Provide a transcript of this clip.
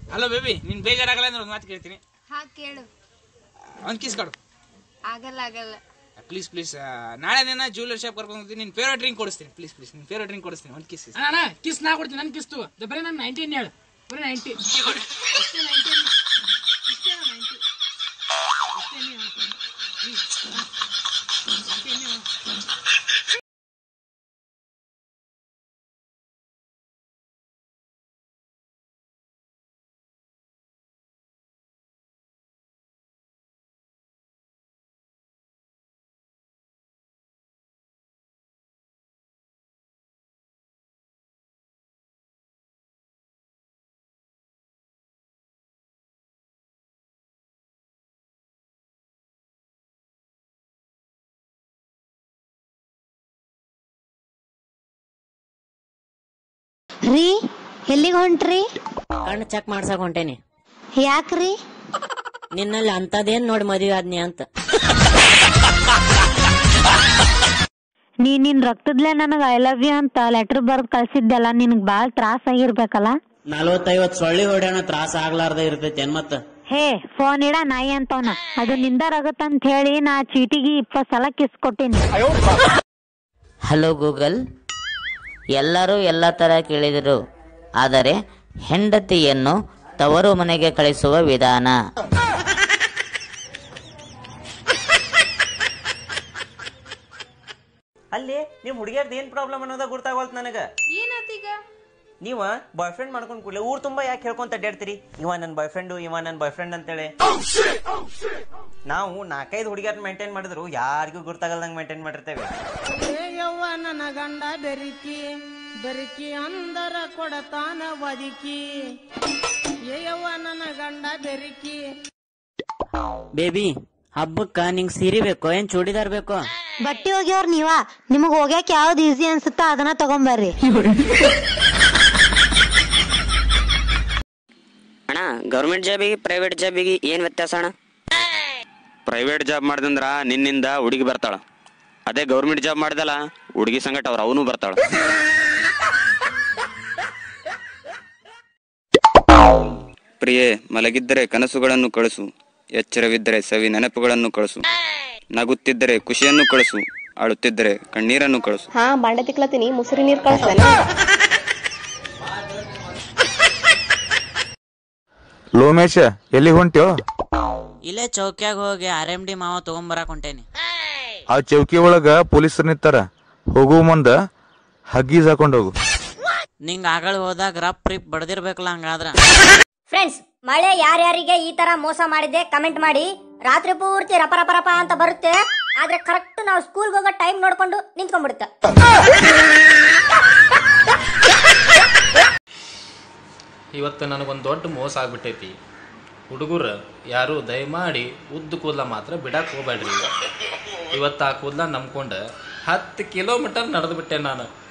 hello baby ನಿನ್ ಬೇಜಾರಾಗಲ್ಲ ಅಂದ್ರೆ ಒಂದು ಮಾತು ಕೇಳ್ತೀನಿ ಹಾ ಕೇಳು ಒಂದು ಕಿಸ್ ಕೊಡು ಆಗಲ್ಲ ಆಗಲ್ಲ ಪ್ಲೀಸ್ ಪ್ಲೀಸ್ ನಾಳೆ ದಿನ ಜ್ಯುವೆಲರ್ ಶಾಪ್ ಕರ್ಕೊಂಡು ಹೋಗ್ತೀನಿ ನಿನ್ ಫೇವ್ರೇಟ್ ಡ್ರಿಂಕ್ ಕೊಡಿಸ್ತೀನಿ ಪ್ಲೀಸ್ ಪ್ಲೀಸ್ ನಿನ್ ಫೇವ್ರೇಟ್ ಡ್ರಿಂಕ್ ಕೊಡಿಸ್ತೀನಿ ಒಂದು ಕಿಸ್ ಅಣ್ಣ ಅಣ್ಣ ಕಿಸ್ ನಾ ಕೊಡ್ತೀನಿ ನನ್ ಕಿಸ್ತು ಬರೀ ನಾನು ನೈನ್ಟೀನ್ ಹೇಳು ಬರೀ ನೈನ್ಟಿ ಅಷ್ಟೇ ನೈನ್ಟೀನ್ ಇಷ್ಟೇ ನೈನ್ಟಿ ಅಷ್ಟೇ ನೀವು ಅಷ್ಟೇ ನೀವು ರೀ ಎಲ್ಲಿಗೆ ಹೊಂಟ್ರಿ ಕಣ್ಣು ಚೆಕ್ ಮಾಡ್ಸಕ್ ಹೊಂಟೇನಿ ಯಾಕ್ರಿ ನಿನ್ನಲ್ಲಿ ಅಂತದೇನ್ ನೋಡಿ ಮದ್ವೆ ಆದ್ನಿ ಅಂತ ನೀ ನಿನ್ ರಕ್ತದ್ಲೆ ನನಗ ಐ ಲವ್ ಯು ಅಂತ ಲೆಟರ್ ಬರ್ದ್ ಕಳ್ಸಿದ್ದೆಲ್ಲ ನಿನಗ್ ಬಾಳ್ ತ್ರಾಸ ಆಗಿರ್ಬೇಕಲ್ಲ ನಲ್ವತ್ತೈವತ್ ಸೊಳ್ಳಿ ಹೊಡ್ಯಾಣ ತ್ರಾಸ ಆಗ್ಲಾರ್ದ ಇರ್ತೈತಿ ಏನ್ ಮತ್ತ ಹೇ ಫೋನ್ ಇಡ ನಾಯಿ ಅಂತವ್ನ ಅದು ನಿಂದರಾಗತ್ತಂತ ಹೇಳಿ ನಾ ಚೀಟಿಗೆ ಇಪ್ಪತ್ ಸಲ ಕಿಸ್ ಕೊಟ್ಟಿನಿ ಹಲೋ ಗೂಗಲ್ ಎಲ್ಲರೂ ಎಲ್ಲ ತರ ಕೇಳಿದರು ಆದರೆ ಹೆಂಡತಿಯನ್ನು ತವರು ಮನೆಗೆ ಕಳಿಸುವ ವಿಧಾನ ಅಲ್ಲಿ ನಿಮ್ ಹುಡುಗಿಯರ್ದು ಏನ್ ಪ್ರಾಬ್ಲಮ್ ಅನ್ನೋದ ಗೊತ್ತಾಗೋಲ್ತ ನನಗ ಏನಾತೀಗ ನೀವ ಬಾಯ್ ಫ್ರೆಂಡ್ ಮಾಡ್ಕೊಂಡ್ ಕೂಡಲೇ ಊರ್ ತುಂಬಾ ಯಾಕೆ ಹೇಳ್ಕೊಂತ ಅಡ್ಡಾಡ್ತೀರಿ ಇವ ನನ್ ಬಾಯ್ ಫ್ರೆಂಡ್ ಇವ ನನ್ ಬಾಯ್ ಫ್ರೆಂಡ್ ಅಂತೇಳಿ ನಾವು ನಾಲ್ಕೈದು ಹುಡುಗಿಯರ್ ಮೇಂಟೈನ್ ಮಾಡಿದ್ರು ಯಾರಿಗೂ ಗೊತ್ತಾಗಲ್ದಂಗ್ ಮೇಂಟೈನ್ ಮಾಡಿರ್ತೇವೆ ಯವ್ವ ನನ್ನ ಗಂಡ ಬೆರಿಕಿ ಬೆರಿಕಿ ಅಂದರ ಕೊಡತಾನ ಬದುಕಿ ಯವ್ವ ನನ್ನ ಗಂಡ ಬೆರಿಕಿ ಬೇಬಿ ಹಬ್ಬಕ್ಕ ನಿಂಗ್ ಸೀರೆ ಬೇಕೋ ಏನ್ ಚೂಡಿದಾರ್ ಬೇಕೋ ಬಟ್ಟಿ ಹೋಗ್ಯವ್ರ ನೀವ ನಿಮಗ್ ಹೋಗ್ಯಾಕ ಯಾವ್ದು ಈಸಿ ಅನ್ಸುತ್ತ ಅದನ್ನ ತಗೊಂಬರ್ರಿ ಅಣ್ಣ ಗೌರ್ಮೆಂಟ್ ಜಾಬಿಗೆ ಪ್ರೈವೇಟ್ ಜಾಬಿಗೆ ಏನ್ ವ್ಯತ್ಯಾಸ ಅಣ್ಣ ಪ್ರೈವೇಟ್ ಜಾಬ್ ಮಾಡ್ದಂದ್ರ ನಿನ್ನಿಂದ ಹುಡುಗಿ ಬರ್ತಾಳ ಅದೇ ಗೌರ್ಮೆಂಟ್ ಜಾಬ್ ಮಾಡ್ದಲ್ಲ ಹುಡುಗಿ ಸಂಗಟ ಅವ್ರ ಅವನು ಬರ್ತಾಳ ಪ್ರಿಯೆ ಮಲಗಿದ್ದರೆ ಕನಸುಗಳನ್ನು ಕಳಿಸು ಎಚ್ಚರವಿದ್ದರೆ ಸವಿ ನೆನಪುಗಳನ್ನು ಕಳಿಸು ನಗುತ್ತಿದ್ದರೆ ಖುಷಿಯನ್ನು ಕಳಿಸು ಅಳುತ್ತಿದ್ದರೆ ಕಣ್ಣೀರನ್ನು ಕಳಿಸು ಹಾ ಬಾಂಡೆ ತಿಕ್ಲತ್ತೀನಿ ಮುಸುರಿ ನೀರ್ ಕಳಿಸ್ತಾನೆ ಲೋಮೇಶ ಎಲ್ಲಿ ಹೊಂಟ್ಯೋ ಇಲ್ಲೇ ಚೌಕ್ಯಾಗ ಹೋಗಿ ಆರ್ ಎಂ ಡಿ ಮಾವ ತಗೊಂಬರಾಕ್ ಹೊಂಟೇನಿ ಆ ಚೌಕಿ ಒಳಗ ಪೊಲೀಸರು ನಿಂತಾರ ಹೋಗುವ ಮುಂದ ಹಗ್ಗೀಸ್ ಹಾಕೊಂಡ್ ಹೋಗು ನಿಂಗ್ ಆಗಳ ಹೋದಾಗ ರಪ್ ರಿಪ್ ಬಡದಿರ್ಬೇಕಲ್ಲ ಹಂಗಾದ್ರ ಫ್ರೆಂಡ್ಸ್ ಮಳೆ ಯಾರ್ಯಾರಿಗೆ ಈ ತರ ಮೋಸ ಮಾಡಿದೆ ಕಮೆಂಟ್ ಮಾಡಿ ರಾತ್ರಿ ಪೂರ್ತಿ ರಪ ರಪ ರಪ ಅಂತ ಬರುತ್ತೆ ಆದ್ರೆ ಕರೆಕ್ಟ್ ನಾವು ಸ್ಕೂಲ್ಗೆ ಹೋಗೋ ಟೈಮ್ ನೋಡ್ಕೊಂಡು ನಿಂತ್ಕೊಂಡ್ಬಿಡುತ್ತೆ ಇವತ್ತು ನನಗೊಂದು ದೊಡ್ಡ ಮೋಸ ಆಗ್ಬಿಟ್ಟೈತಿ ಹುಡುಗರು ಯಾರು ದಯಮಾಡಿ ಉದ್ದ ಕೂದಲ ಮಾತ್ರ ಬಿಡಕ್ಕೆ ಹೋಗ್ಬೇಡ್ರಿ ಇವತ್ತು ಆ ಕೂದಲ ನಂಬ್ಕೊಂಡು ಹತ್ತು ಕಿಲೋಮೀಟರ್ ನಡೆದು ಬಿಟ್ಟೆ ನಾನು